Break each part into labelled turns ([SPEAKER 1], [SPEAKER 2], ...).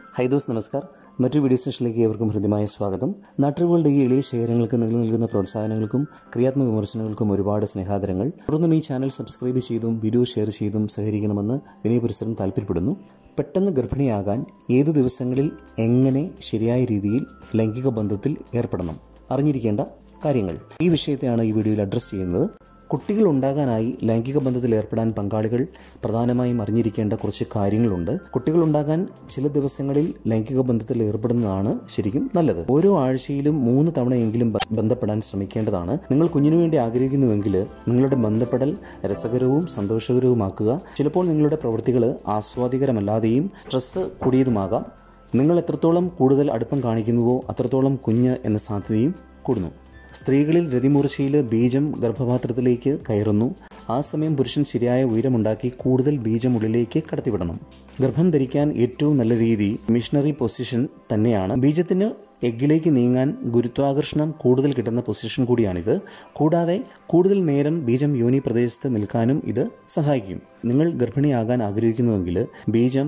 [SPEAKER 1] high those നമസ്കാർ മറ്റൊരു video സെഷനിലേക്ക് ഏവർക്കും ഹൃദ്യമായ സ്വാഗതം നാട്ടുകളുടെ ഈ എളിയ ശേഖരങ്ങൾക്ക് നിങ്ങൾ നൽകുന്ന പ്രോത്സാഹനങ്ങൾക്കും ക്രിയാത്മക വിമർശനങ്ങൾക്കും ഒരുപാട് സ്നേഹാദരങ്ങൾ തുടർന്നും ഈ ചാനൽ സബ്സ്ക്രൈബ് ചെയ്തും വീഡിയോ ഷെയർ ചെയ്തും സഹകരിക്കണമെന്ന് വിനയപുരസരം താല്പര്യപ്പെടുന്നു പെട്ടെന്ന് ഗർഭിണിയാകാൻ ഏതു ദിവസങ്ങളിൽ എങ്ങനെ ശരിയായ രീതിയിൽ ലൈംഗിക ബന്ധത്തിൽ ഏർപ്പെടണം അറിഞ്ഞിരിക്കേണ്ട കാര്യങ്ങൾ ഈ വിഷയത്തെയാണ് ഈ വീഡിയോയിൽ അഡ്രസ്സ് ചെയ്യുന്നത് കുട്ടികൾ ഉണ്ടാകാനായി ലൈംഗിക ബന്ധത്തിൽ ഏർപ്പെടാൻ പങ്കാളികൾ പ്രധാനമായും അറിഞ്ഞിരിക്കേണ്ട കുറച്ച് കാര്യങ്ങളുണ്ട് കുട്ടികൾ ഉണ്ടാകാൻ ചില ദിവസങ്ങളിൽ ലൈംഗിക ബന്ധത്തിൽ ഏർപ്പെടുന്നതാണ് ശരിക്കും നല്ലത് ഓരോ ആഴ്ചയിലും മൂന്ന് തവണയെങ്കിലും ബ- ബന്ധപ്പെടാൻ ശ്രമിക്കേണ്ടതാണ് നിങ്ങൾ കുഞ്ഞിനു വേണ്ടി ആഗ്രഹിക്കുന്നുവെങ്കിൽ നിങ്ങളുടെ ബന്ധപ്പെടൽ രസകരവും സന്തോഷകരവുമാക്കുക ചിലപ്പോൾ നിങ്ങളുടെ പ്രവൃത്തികൾ ആസ്വാദികരമല്ലാതെയും സ്ട്രെസ് കൂടിയതുമാകാം നിങ്ങൾ എത്രത്തോളം കൂടുതൽ അടുപ്പം കാണിക്കുന്നുവോ അത്രത്തോളം കുഞ്ഞ് എന്ന സാധ്യതയും കൂടുന്നു സ്ത്രീകളിൽ രതിമൂർച്ചയിൽ ബീജം ഗർഭപാത്രത്തിലേക്ക് കയറുന്നു ആ സമയം പുരുഷൻ ശരിയായ ഉയരമുണ്ടാക്കി കൂടുതൽ ബീജം ഉള്ളിലേക്ക് കടത്തിവിടണം ഗർഭം ധരിക്കാൻ ഏറ്റവും നല്ല രീതി മിഷണറി പൊസിഷൻ തന്നെയാണ് ബീജത്തിന് എഗ്ഗിലേക്ക് നീങ്ങാൻ ഗുരുത്വാകർഷണം കൂടുതൽ കിട്ടുന്ന പൊസിഷൻ കൂടിയാണിത് കൂടാതെ കൂടുതൽ നേരം ബീജം യോനി പ്രദേശത്ത് നിൽക്കാനും ഇത് സഹായിക്കും നിങ്ങൾ ഗർഭിണിയാകാൻ ആഗ്രഹിക്കുന്നുവെങ്കിൽ ബീജം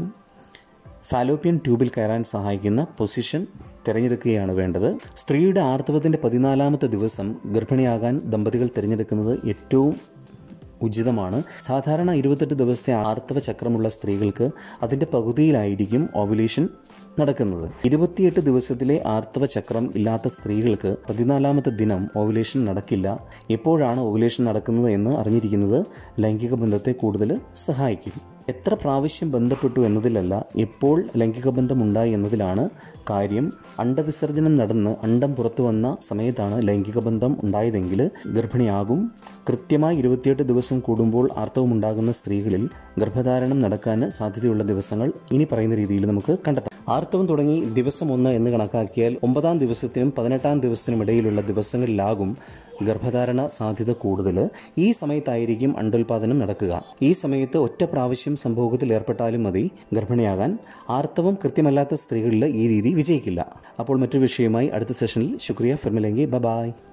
[SPEAKER 1] ഫാലോപ്യൻ ട്യൂബിൽ കയറാൻ സഹായിക്കുന്ന പൊസിഷൻ തിരഞ്ഞെടുക്കുകയാണ് വേണ്ടത് സ്ത്രീയുടെ ആർത്തവത്തിൻ്റെ പതിനാലാമത്തെ ദിവസം ഗർഭിണിയാകാൻ ദമ്പതികൾ തിരഞ്ഞെടുക്കുന്നത് ഏറ്റവും ഉചിതമാണ് സാധാരണ ഇരുപത്തെട്ട് ദിവസത്തെ ആർത്തവ ചക്രമുള്ള സ്ത്രീകൾക്ക് അതിൻ്റെ പകുതിയിലായിരിക്കും ഓവുലേഷൻ നടക്കുന്നത് ഇരുപത്തിയെട്ട് ദിവസത്തിലെ ആർത്തവ ചക്രം ഇല്ലാത്ത സ്ത്രീകൾക്ക് പതിനാലാമത്തെ ദിനം ഓവുലേഷൻ നടക്കില്ല എപ്പോഴാണ് ഓവുലേഷൻ നടക്കുന്നത് എന്ന് അറിഞ്ഞിരിക്കുന്നത് ലൈംഗിക ബന്ധത്തെ കൂടുതൽ സഹായിക്കും എത്ര പ്രാവശ്യം ബന്ധപ്പെട്ടു എന്നതിലല്ല എപ്പോൾ ലൈംഗിക ബന്ധം ഉണ്ടായി എന്നതിലാണ് കാര്യം അണ്ടവിസർജനം നടന്ന് അണ്ടം പുറത്തു വന്ന സമയത്താണ് ലൈംഗിക ബന്ധം ഉണ്ടായതെങ്കിൽ ഗർഭിണിയാകും കൃത്യമായി ഇരുപത്തിയെട്ട് ദിവസം കൂടുമ്പോൾ ആർത്തവം ഉണ്ടാകുന്ന സ്ത്രീകളിൽ ഗർഭധാരണം നടക്കാൻ സാധ്യതയുള്ള ദിവസങ്ങൾ ഇനി പറയുന്ന രീതിയിൽ നമുക്ക് കണ്ടെത്താം ആർത്തവം തുടങ്ങി ദിവസം ഒന്ന് എന്ന് കണക്കാക്കിയാൽ ഒമ്പതാം ദിവസത്തിനും പതിനെട്ടാം ദിവസത്തിനും ഇടയിലുള്ള ദിവസങ്ങളിലാകും ഗർഭധാരണ സാധ്യത കൂടുതൽ ഈ സമയത്തായിരിക്കും അണ്ടോൽപാദനം നടക്കുക ഈ സമയത്ത് ഒറ്റ പ്രാവശ്യം സംഭോഗത്തിൽ ഏർപ്പെട്ടാലും മതി ഗർഭിണിയാകാൻ ആർത്തവം കൃത്യമല്ലാത്ത സ്ത്രീകളിൽ ഈ രീതി വിജയിക്കില്ല അപ്പോൾ മറ്റൊരു വിഷയമായി അടുത്ത സെഷനിൽ ശുക്രിയ ഫിർമിലെങ്കി ബ ബായ്